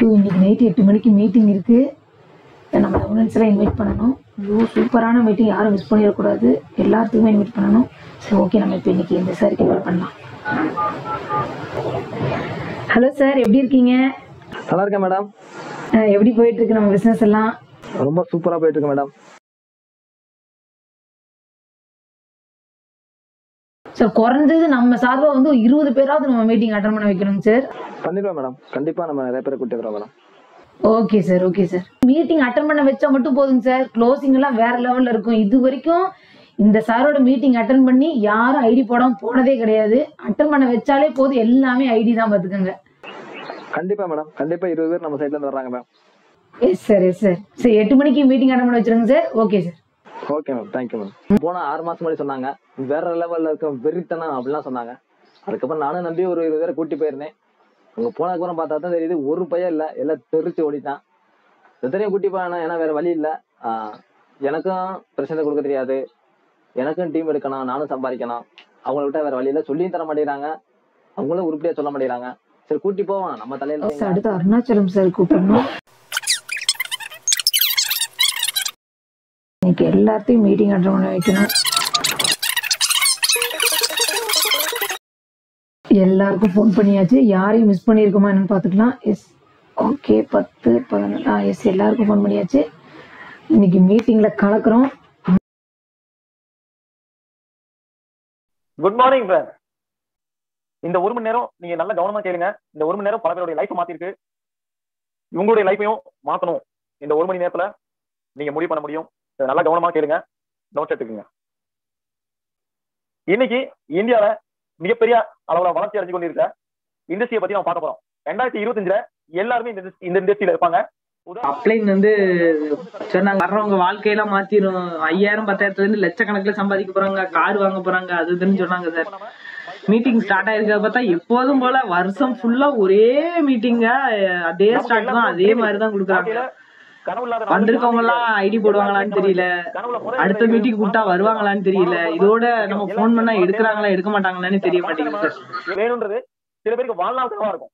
இன்னைக்கு நைட்டு எட்டு மணிக்கு மீட்டிங் இருக்கு நம்ம டவுனன்ஸ் எல்லாம் இன்வைட் பண்ணணும் ஐயோ சூப்பரான மீட்டிங் யாரும் மிஸ் பண்ணிடக்கூடாது எல்லாத்துக்குமே இன்வைட் பண்ணணும் சரி ஓகே நம்ம இப்போ இன்னைக்கு இந்த சாருக்கு இன்வைட் பண்ணலாம் ஹலோ சார் எப்படி இருக்கீங்க நல்லா இருக்கேன் மேடம் அஹ் எப்படி போயிட்டு இருக்கு நம்ம பிசினஸ் எல்லாம் ரொம்ப சூப்பரா போயிட்டு இருக்கு மேடம் சார் குறைஞ்சது நம்ம சார்பா வந்து ஒரு இருபது பேராவது நம்ம மீட்டிங் அட்டன் பண்ண வைக்கணும் சார் பண்ணிடுவோம் மேடம் கண்டிப்பா நம்ம நிறைய பேரை கூட்டி வரோம் madam okay sir okay sir meeting attend பண்ண வச்சா மட்டும் போதுங்க சார் க்ளோசிங் எல்லாம் வேற லெவல்ல இருக்கும் இது வரைக்கும் இந்த சாரோட மீட்டிங் அட்டன் பண்ணி யாரும் ஐடி போடாம போனதே கிடையாது அட்டன் பண்ண வச்சாலே போதும் எல்லாமே ஐடி தான் பாத்துக்கோங்க கண்டிப்பா மேடம் கண்டிப்பா இருபது பேர் நம்ம சைட்ல இருந்து வர்றாங்க ma'am yes sir yes sir சரி எட்டு மணிக்கு மீட்டிங் அட்டன் பண்ண வச்சிருங்க sir okay sir okay ma'am thank you ma'am போன ஆறு மாசம் முன்னாடி சொன்னாங்க வேற லெவல்ல இருக்க வெறித்தனம் அப்படிலாம் சொன்னாங்க அதுக்கப்புறம் நானும் நம்பி ஒரு இருபது பேரை கூட்டி போயிருந்தேன் அங்க போனதுக்கப்புறம் பார்த்தா தான் தெரியுது ஒரு பையன் இல்ல எல்லாம் தெரிச்சு ஓடிட்டான் எத்தனையோ கூட்டி போனா ஏன்னா வேற வழி இல்ல ஆஹ் எனக்கும் பிரச்சனை கொடுக்க தெரியாது எனக்கும் டீம் எடுக்கணும் நானும் சம்பாதிக்கணும் அவங்கள விட்டா வேற வழி இல்ல சொல்லியும் தர மாட்டேங்கிறாங்க அவங்களும் உருப்படியா சொல்ல மாட்டேங்கிறாங்க சரி கூட்டி போவோம் நம்ம தலையில சார் அடுத்து அருணாச்சலம் சார் கூப்பிடணும் இன்னைக்கு எல்லாத்தையும் மீட்டிங் அட்டன் பண்ண வைக்கணும் எல்லாருக்கும் ஃபோன் பண்ணியாச்சு யாரையும் மிஸ் பண்ணியிருக்கோமா என்னன்னு பார்த்துக்கலாம் எஸ் ஓகே பத்து பதினொன்று ஆ எஸ் எல்லாருக்கும் ஃபோன் பண்ணியாச்சு இன்னைக்கு மீட்டிங்ல கலக்குறோம் குட் மார்னிங் சார் இந்த ஒரு மணி நேரம் நீங்க நல்ல கவனமா கேளுங்க இந்த ஒரு மணி நேரம் பல பேருடைய லைஃப் மாத்திருக்கு உங்களுடைய லைஃபையும் மாத்தணும் இந்த ஒரு மணி நேரத்துல நீங்க முடிவு பண்ண முடியும் இதை நல்லா கவனமா கேளுங்க நோட்ஸ் எடுத்துக்கோங்க இன்னைக்கு இந்தியால மிகப்பெரிய அளவுல வளர்ச்சி அடைஞ்சு கொண்டிருக்க இண்டஸ்ட்ரியை பத்தி நம்ம பார்க்க போறோம் ரெண்டாயிரத்தி இருபத்தஞ்சுல எல்லாருமே இந்த industry- இந்த இண்டஸ்ட்ரியில இருப்பாங்க உதாரணத்துக்கு அப்ளைன் வந்து சொன்னாங்க வர்றவங்க வாழ்க்கையெல்லாம் மாத்திரும் ஐயாயிரம் பத்தாயிரத்துல இருந்து லட்சக்கணக்குல சம்பாதிக்க போறாங்க கார் வாங்க போறாங்க அது இதுன்னு சொன்னாங்க சார் மீட்டிங் ஸ்டார்ட் ஆயிருக்கிறத பார்த்தா எப்போதும் போல வருஷம் ஃபுல்லா ஒரே மீட்டிங்கா அதே ஸ்டார்ட் தான் அதே மாதிரி தான் கொடுக்குறாங்க வாழ்க்கையில கனவு இல்லாத வந்திருக்கவங்க எல்லாம் ஐடி போடுவாங்களான்னு தெரியல கனவுல முறை அடுத்த மீட்டிங் கூப்பிட்டா வருவாங்களான்னு தெரியல இதோட நம்ம ஃபோன் பண்ணா எடுக்கிறாங்களா எடுக்க மாட்டாங்களான்னு தெரிய மாட்டேங்குது சார் வேணும்ன்றது சில பேருக்கு வாழ்நாள் கனவா இருக்கும்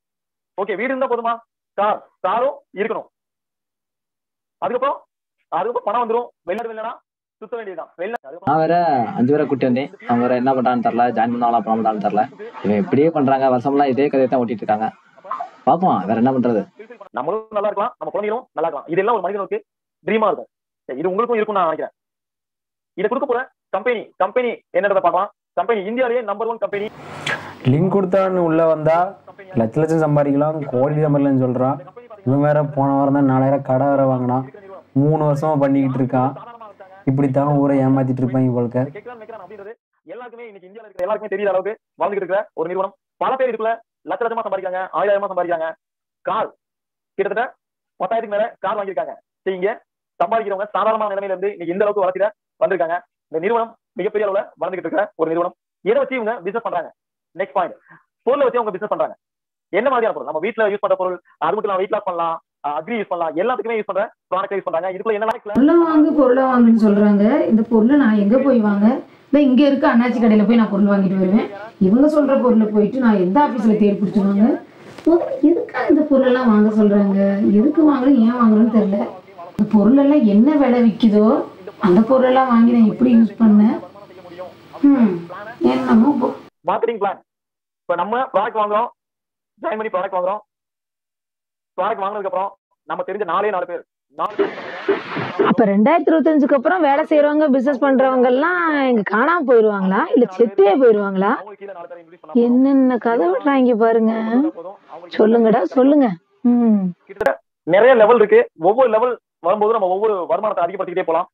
ஓகே வீடு இருந்தா போதுமா கார் காரும் இருக்கணும் அதுக்கப்புறம் அதுக்கப்புறம் பணம் வந்துரும் வெளிநாடு வெளிலனா சுத்த வேண்டியதுதான் வெளிநாடு அதுக்கப்புறம் நான் வேற அஞ்சு பேரை கூட்டி வந்தேன் அவங்க வேற என்ன பண்றான்னு தெரியல ஜாயின் பண்ணாங்களா பண்ண மாட்டான்னு தெரியல இவன் இப்படியே பண்றாங்க வருஷம்லாம் இதே கதையை தான் ஓட்டிட்டு இருக்காங்க பாப்போம் வேற என்ன பண்றது நம்மளும் நல்லா இருக்கலாம் நம்ம குழந்தைகளும் நல்லா இருக்கலாம் இதெல்லாம் ஒரு மனிதனுக்கு ட்ரீமா இருக்கும் சரி, இது உங்களுக்கும் இருக்கும் நான் நினைக்கிறேன் இதை கொடுக்க போற கம்பெனி கம்பெனி என்னன்றதை பார்க்கலாம் கம்பெனி இந்தியாவிலேயே நம்பர் ஒன் கம்பெனி லிங்க் கொடுத்தான்னு உள்ள வந்தா லட்ச லட்சம் சம்பாதிக்கலாம் கோடி சம்பாதிக்கலாம்னு சொல்றான் இவன் வேற போன வாரம் தான் நாலாயிரம் கடை வேற வாங்கினான் மூணு வருஷமா பண்ணிக்கிட்டு இருக்கான் இப்படித்தான் ஊரை ஏமாத்திட்டு இருப்பாங்க போலக்க கேட்கலாம் வைக்கிறான் அப்படின்றது எல்லாருக்குமே இன்னைக்கு இந்தியாவில் இருக்கிற எல்லாருக்குமே தெரியாத அளவுக்கு வாழ்ந்துட்டு இருக்கிற ஒரு நிறுவனம் பல பேர் இதுக்குள்ள லட்ச லட்சமா சம்பாதிக்காங்க ஆயிரமா சம்பாதிக்காங்க கார் கிட்டத்தட்ட பத்தாயிரத்துக்கு மேல கார் வாங்கியிருக்காங்க சரி இங்க சம்பாதிக்கிறவங்க சாதாரணமான நிலைமையில இருந்து இன்னைக்கு இந்த அளவுக்கு வளர்த்திட வந்திருக்காங்க இந்த நிறுவனம் மிகப்பெரிய அளவுல வளர்ந்துகிட்டு இருக்கிற ஒரு நிறுவனம் எதை வச்சு இவங்க பிசினஸ் பண்றாங்க நெக்ஸ்ட் பாயிண்ட் பொருளை வச்சு அவங்க பிசினஸ் பண்றாங்க என்ன மாதிரியான பொருள் நம்ம வீட்ல யூஸ் பண்ற பொருள் அது மட்டும் இல்லாம வெயிட் லாஸ் பண்ணலாம் அக்ரி யூஸ் பண்ணலாம் எல்லாத்துக்குமே யூஸ் பண்ற ப்ராடக்ட் யூஸ் பண்றாங்க இதுக்குள்ள என்ன பொருளை வாங்கு பொருளை வாங்குன்னு சொல்றாங்க இந்த பொருளை நான் எங்க போய் வாங்க இந்த இங்க இருக்க அண்ணாச்சி கடையில போய் நான் பொருள் வாங்கிட்டு வருவேன் இவங்க சொல்ற பொருளை போயிட்டு நான் எந்த ஆபீஸ்ல தேடி பிடிச்சுவாங்க எதுக்காக இந்த பொருளெல்லாம் வாங்க சொல்றாங்க எதுக்கு வாங்குறோம் ஏன் வாங்குறோம்னு தெரியல இந்த பொருள் எல்லாம் என்ன விலை விக்குதோ அந்த பொருளெல்லாம் வாங்கி நான் எப்படி யூஸ் பண்ணேன் ஹம், என்னமோ போ- மார்க்கெட்டிங் பிளான் இப்ப நம்ம ப்ராடக்ட் வாங்குறோம் ஜாயின் பண்ணி ப்ராடக்ட் வாங்குறோம் ப்ராடக்ட் வாங்கினதுக்கு அப்புறம் நம்ம தெரிஞ்ச நாலே நாலு பேர் நாலு பேர் அப்ப ரெண்டாயிரத்தி இருபத்தஞ்சுக்கு அப்புறம் வேலை செய்யறவங்க பிசினஸ் பண்றவங்க எல்லாம் இங்க காணாம போயிருவாங்களா இல்ல செத்தே போயிருவாங்களா அவங்களுக்கு கீழே நாலு பேரை இன்க்ரீஸ் பண்ணா என்னென்ன கதை விடுறாங்க பாருங்க போதும் அவங்களுக்கு சொல்லுங்கடா சொல்லுங்க ம் கிட்டத்தட்ட நிறைய லெவல் இருக்கு ஒவ்வொரு லெவல் வரும்போது நம்ம ஒவ்வொரு வருமானத்தை அதிகப்படுத்திக்கிட்டே போலாம்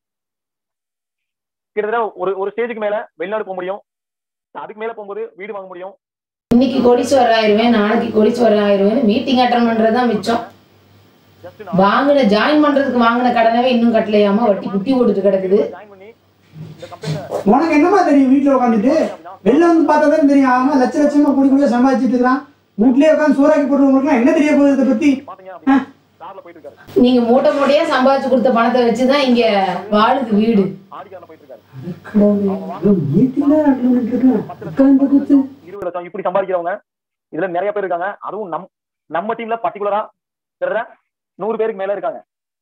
கிட்டத்தட்ட ஒரு ஒரு ஸ்டேஜுக்கு மேல வெளிநாடு போக முடியும் அதுக்கு மேல போகும்போது வீடு வாங்க முடியும் இன்னைக்கு கோடீஸ்வரர் ஆயிருவேன் நாளைக்கு கோடீஸ்வரர் ஆயிருவேன் மீட்டிங் அட்டன் பண்றதுதான் மிச்சம் ஜஸ்ட் வாங்கின ஜாயின் பண்றதுக்கு வாங்கின கடனவே இன்னும் கட்டலையாம வட்டி குட்டி போட்டுட்டு கிடக்குது ஜாயின் பண்ணி இந்த கம்பெனில உனக்கு என்னமா தெரியும் வீட்டில் உட்காந்துட்டு வெளில வந்து பார்த்தா தான் தெரியும் அவன் லட்ச லட்சமா குடி குடியா சம்பாதிச்சிட்டு இருக்கிறான் வீட்லயே உட்காந்து சூறாக்கி போடுறவங்களுக்குலாம் என்ன தெரிய போகுது இதை பத்தி பாத்தீங்க அப்படின்னா கார்ல போயிட்டு இருக்காரு நீங்க மூட்டை மூட்டையா சம்பாதிச்சு கொடுத்த பணத்தை வச்சுதான் இங்க வாழுது வீடு ஆடி கார்ல போயிட்டு இருக்காரு உட்காந்து குத்து இருபது லட்சம் இப்படி சம்பாதிக்கிறவங்க இதுல நிறைய பேர் இருக்காங்க அதுவும் நம் நம்ம டீம்ல பர்டிகுலரா கிட்டத்தட்ட நூறு பேருக்கு மேல இருக்காங்க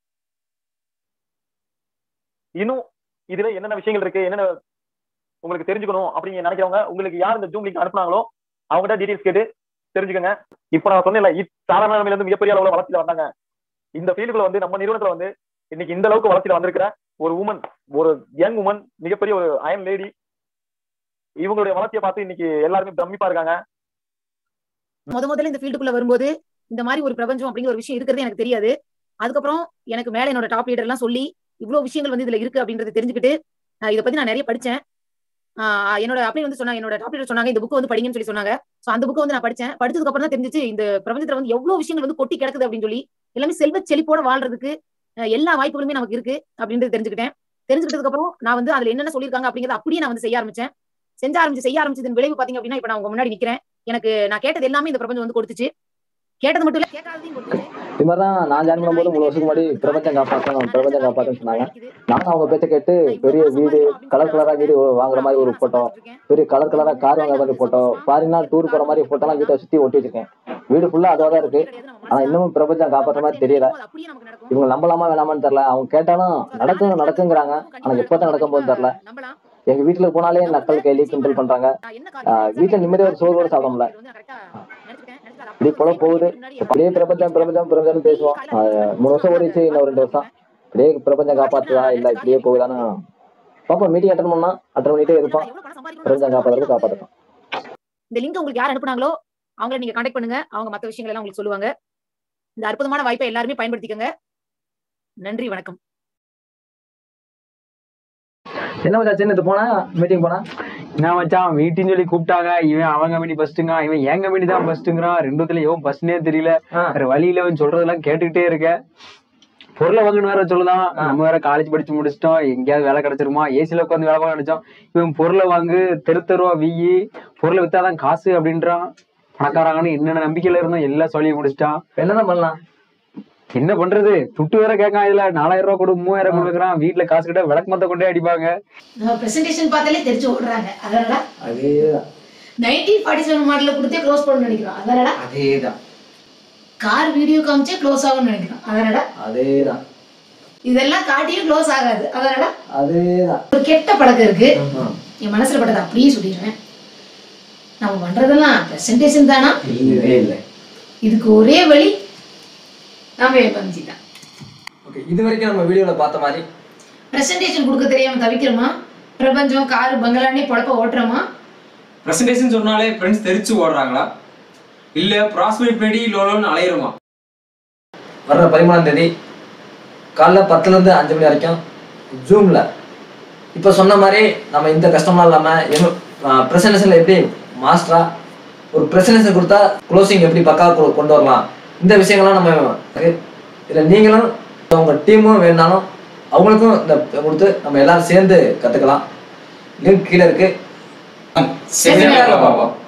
இன்னும் இதுல என்னென்ன விஷயங்கள் இருக்கு என்னென்ன உங்களுக்கு தெரிஞ்சுக்கணும் அப்படின்னு நினைக்கிறவங்க உங்களுக்கு யார் இந்த ஜூம் லிங்க் அனுப்புனாங்களோ அவங்ககிட்ட டீடைல்ஸ் கேட்டு தெரிஞ்சுக்கோங்க இப்ப நான் சொன்னேன்ல இ- சாதாரண நிலைமையில இருந்து மிகப்பெரிய அளவுல வளர்ச்சியில வந்தாங்க இந்த ஃபீல்டுக்குள்ள வந்து நம்ம நிறுவனத்துல வந்து இன்னைக்கு இந்த அளவுக்கு வளர்ச்சியில வந்திருக்கிற ஒரு உமன் ஒரு யங் உமன் மிகப்பெரிய ஒரு அயன் லேடி இவங்களுடைய வளர்ச்சியை பார்த்து இன்னைக்கு எல்லாருமே பிரமிப்பா இருக்காங்க முத முதல்ல இந்த ஃபீல்டுக்குள்ள வரும்போது இந்த மாதிரி ஒரு பிரபஞ்சம் அப்படிங்கிற ஒரு விஷயம் இருக்கிறது எனக்கு தெரியாது அதுக்கப்புறம் எனக்கு மேல என்னோட டாப் லீடர் எல்லாம் சொல்லி இவ்வளவு விஷயங்கள் வந்து இதுல இருக்கு அப்படின்றத தெரிஞ்சுக்கிட்டு ஆஹ் இதை பத்தி நான் நிறைய படிச்சேன் ஆஹ் என்னோட அப்படி வந்து சொன்னாங்க என்னோட டாப் லீடர் சொன்னாங்க இந்த புக் வந்து படிங்கன்னு சொல்லி சொன்னாங்க சோ அந்த புக்கை வந்து நான் படிச்சேன் படிச்சதுக்கு அப்புறம் தான் தெரிஞ்சிச்சு இந்த பிரபஞ்சத்துல வந்து எவ்வளவு விஷயங்கள் வந்து கொட்டி கிடக்குது அப்படின்னு சொல்லி எல்லாமே செல்வ செழிப்போட வாழ்றதுக்கு ஆஹ் எல்லா வாய்ப்புகளுமே நமக்கு இருக்கு அப்படின்றது தெரிஞ்சுக்கிட்டேன் தெரிஞ்சுக்கிட்டதுக்கு அப்புறம் நான் வந்து அதுல என்னென்ன சொல்லியிருக்காங்க அப்படிங்கறத அப்படியே நான் வந்து செய்ய ஆரம்பிச்சேன் செஞ்ச ஆரம்பிச்சு செய்ய ஆரம்பிச்சதன் விளைவு பாத்தீங்க அப்படின்னா இப்ப நான் உங்க முன்னாடி நிக்கிறேன் எனக்கு நான் கேட்டது எல்லாமே இந்த பிரபஞ்சம் வந்து கொடுத்துச்சு கேட்டது மட்டும் இல்ல கேட்காததையும் கொடுத்துச்சு இது மாதிரி தான் நான் ஜாயின் பண்ணும்போது மூணு வருஷத்துக்கு முன்னாடி பிரபஞ்சம் காப்பாற்றணும் பிரபஞ்சம் காப்பாற்றணும் சொன்னாங்க நானும் அவங்க பேச்ச கேட்டு பெரிய வீடு கலர் கலரா வீடு வாங்குற மாதிரி ஒரு போட்டோ பெரிய கலர் கலரா கார் வாங்குற மாதிரி போட்டோ ஃபாரினா டூர் போற மாதிரி போட்டோலாம் வீட்டை சுத்தி ஒட்டி வச்சிருக்கேன் வீடு ஃபுல்லா அதுவா தான் இருக்கு ஆனா இன்னமும் பிரபஞ்சம் காப்பாற்ற மாதிரி தெரியல இவங்க நம்பலாமா வேணாமான்னு தெரியல அவங்க கேட்டாலும் நடக்கும் நடக்குங்கிறாங்க ஆனா எப்பதான் நடக்கும் போது தெரியல எங்க வீட்டுல போனாலே நக்கல் கேலி கிண்டல் பண்றாங்க ஆஹ் வீட்டுல நிம்மதியா ஒரு சோறு கூட சாப்பிட முடியல இப்படி போல போகுது அப்படியே பிரபஞ்சம் பிரபஞ்சம் பிரபஞ்சம்னு பேசுவோம் ஆஹ் மூணு வருஷம் ஓடிச்சு இன்னும் ரெண்டு வருஷம் அப்படியே பிரபஞ்சம் காப்பாத்துதா இல்ல இப்படியே போகுதான்னு பாப்போம் மீட்டிங் அட்டன் பண்ணா அட்டன் பண்ணிட்டே இருப்போம் பிரபஞ்சம் காப்பாத்துறது காப்பாற்றணும் இந்த லிங்க் உங்களுக்கு யார் அனுப்புனாங்களோ அவங்கள நீங்க கான்டாக்ட் பண்ணுங்க அவங்க மத்த விஷயங்கள் எல்லாம் உங்களுக்கு சொல்லுவாங்க இந்த அற்புதமான வாய்ப்பை எல்லாருமே பயன்படுத்திக்கங்க நன்றி வணக்கம் என்ன மச்சான் இது போனா மீட்டிங் போனா என்ன மச்சான் மீட்டிங் சொல்லி கூப்பிட்டாங்க இவன் அவன் கம்பெனி ஃபர்ஸ்ட்டுங்க இவன் என் கம்பெனி தான் ஃபர்ஸ்ட்டுங்கிறான் ரெண்டுத்துல எவன் ஃபர்ஸ்ட்னே தெரியல ஆ. வேற வழியில அவன் சொல்றதெல்லாம் கேட்டுக்கிட்டே இருக்க பொருளை வாங்கணும் வேற சொல்லுதான் நம்ம வேற காலேஜ் படிச்சு முடிச்சிட்டோம் எங்கேயாவது வேலை கிடைச்சிருமா ஏசில உட்காந்து வேலை பார்க்க நினைச்சோம் இவன் பொருளை வாங்கு தெரு தெருவா வீயி பொருளை வித்தாதான் காசு அப்படின்றான் பணக்காரங்கன்னு என்னென்ன நம்பிக்கையில இருந்தோம் எல்லாம் சொல்லி முடிச்சிட்டான் இப்ப என்னதான் பண்ணலாம் என்ன பண்றது துட்டு வேற கேட்கான் இதுல நாலாயிரம் ரூபாய் கொடு மூவாயிரம் கொடுக்குறான் வீட்டுல காசு கிட்ட விளக்கு மத்த கொண்டே அடிப்பாங்க நம்ம பிரசன்டேஷன் பார்த்தாலே தெரிஞ்சு ஓடுறாங்க அதனால அதேதான் நைன்டீன் ஃபார்ட்டி செவன் மாடல கொடுத்தே க்ளோஸ் பண்ண நினைக்கிறோம் அதனால அதேதான் கார் வீடியோ காமிச்சே க்ளோஸ் ஆகும்னு நினைக்கிறோம் அதனால அதேதான் இதெல்லாம் காட்டியும் க்ளோஸ் ஆகாது அதனால அதேதான் ஒரு கெட்ட பழக்கம் இருக்கு என் மனசுல பட்டதை அப்படியே சொல்லிடுவேன் நம்ம பண்றதெல்லாம் பிரசன்டேஷன் தானா இல்லவே இல்லை இதுக்கு ஒரே வழி நாம பஞ்சி தான் ஓகே இது வரைக்கும் நம்ம வீடியோல பார்த்த மாதிரி பிரசன்டேஷன் கொடுக்க தெரியாம தவிக்கிறோமா பிரபஞ்சம் காரு பங்களானே பொழப்ப ஓட்டுறோமா பிரசன்டேஷன் சொன்னாலே ஃப்ரெண்ட்ஸ் தெரிச்சு ஓடுறாங்களா இல்ல ப்ராஸ்பெக்ட் பண்ணி லோலோன்னு அலையிறோமா வர்ற பதிமூணாம் தேதி காலைல பத்துல இருந்து அஞ்சு மணி வரைக்கும் ஜூம்ல இப்போ சொன்ன மாதிரி நம்ம இந்த கஷ்டம்லாம் இல்லாமல் ப்ரெசன்டேஷனில் எப்படி மாஸ்டரா ஒரு ப்ரெசன்டேஷன் கொடுத்தா க்ளோசிங் எப்படி பக்காவாக கொ- கொண்டு வரலாம் இந்த விஷயங்கள்லாம் நம்ம இதில் நீங்களும் உங்கள் டீமும் வேணாலும் அவங்களுக்கும் இந்த கொடுத்து நம்ம எல்லாரும் சேர்ந்து கற்றுக்கலாம் லிங்க் கீழே இருக்கு செமினார்ல பார்ப்போம்